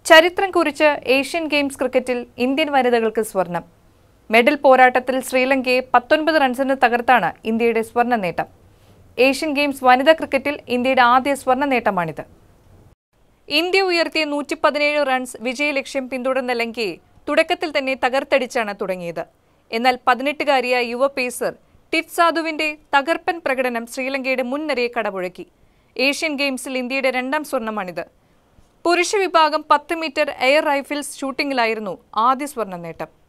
ചരിത്രം കുറിച്ച് Asian games ക്രിക്കറ്റിൽ ഇന്ത്യൻ വനിതകൾക്ക് സ്വർണം മെഡൽ പോരാട്ടത്തിൽ ശ്രീലങ്കയെ പത്തൊൻപത് റൺസിന് തകർത്താണ് ഇന്ത്യയുടെ സ്വർണ്ണ നേട്ടം ഏഷ്യൻ ഗെയിംസ് വനിതാ ക്രിക്കറ്റിൽ ഇന്ത്യയുടെ ആദ്യ സ്വർണ്ണ നേട്ടമാണിത് ഇന്ത്യ ഉയർത്തിയ നൂറ്റി പതിനേഴ് റൺസ് വിജയലക്ഷ്യം പിന്തുടർന്ന ലങ്കയെ തുടക്കത്തിൽ തന്നെ തകർത്തടിച്ചാണ് തുടങ്ങിയത് എന്നാൽ പതിനെട്ടുകാരിയായ യുവ പേസർ ടിറ്റ് സാധുവിന്റെ തകർപ്പൻ പ്രകടനം ശ്രീലങ്കയുടെ മുൻനിരയെ കടപുഴക്കി ഏഷ്യൻ ഗെയിംസിൽ ഇന്ത്യയുടെ രണ്ടാം സ്വർണ്ണമാണിത് പുരുഷ വിഭാഗം പത്ത് മീറ്റർ എയർ റൈഫിൾസ് ഷൂട്ടിംഗിലായിരുന്നു ആദ്യ സ്വർണ്ണ നേട്ടം